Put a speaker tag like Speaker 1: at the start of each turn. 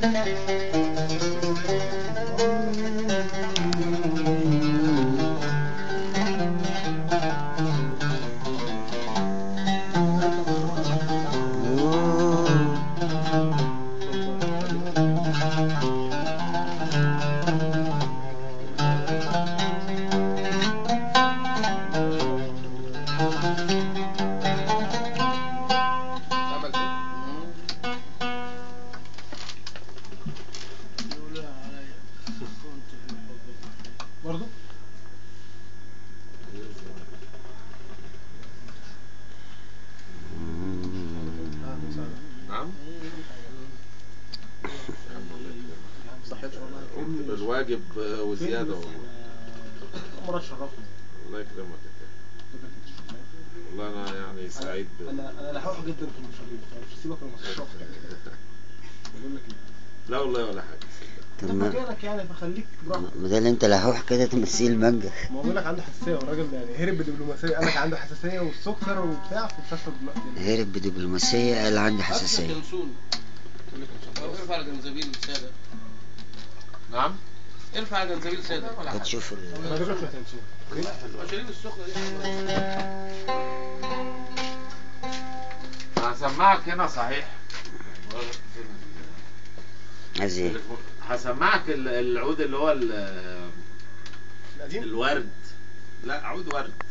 Speaker 1: عمل كده
Speaker 2: برضه
Speaker 1: نعم
Speaker 2: صحيت والله
Speaker 1: قمت بالواجب آه، وزيادة والله
Speaker 2: مرة شرفني
Speaker 1: الله يكرمك يا كابتن. والله أنا يعني سعيد ب-
Speaker 2: انا انا لحوح جدا في المشاريع فمش سيبك من المصروف بقول لك ايه
Speaker 1: لا والله ولا حاجة
Speaker 3: طب
Speaker 2: ده
Speaker 3: ما
Speaker 2: مكانك يعني فخليك براحتك
Speaker 3: ما ده اللي انت لحوح كده تمثيل مانجا
Speaker 2: ما هو بيقول لك عنده حساسيه والراجل يعني هرب بدبلوماسيه قال لك عنده حساسيه والسكر وبتاع فمش هشرب دلوقتي
Speaker 3: هرب بدبلوماسية قال عندي حساسية
Speaker 4: ينسون ارفع جنزبيل سادة
Speaker 1: نعم
Speaker 4: ارفع جنزبيل سادة
Speaker 3: هتشوف ال-
Speaker 2: ما بياكلش تنسون
Speaker 4: المشاريب السخنة دي
Speaker 1: هسمعك هنا صحيح
Speaker 3: عايز ايه
Speaker 1: هسمعك ال- العود اللي هو ال-
Speaker 2: القديم
Speaker 1: الورد لا عود ورد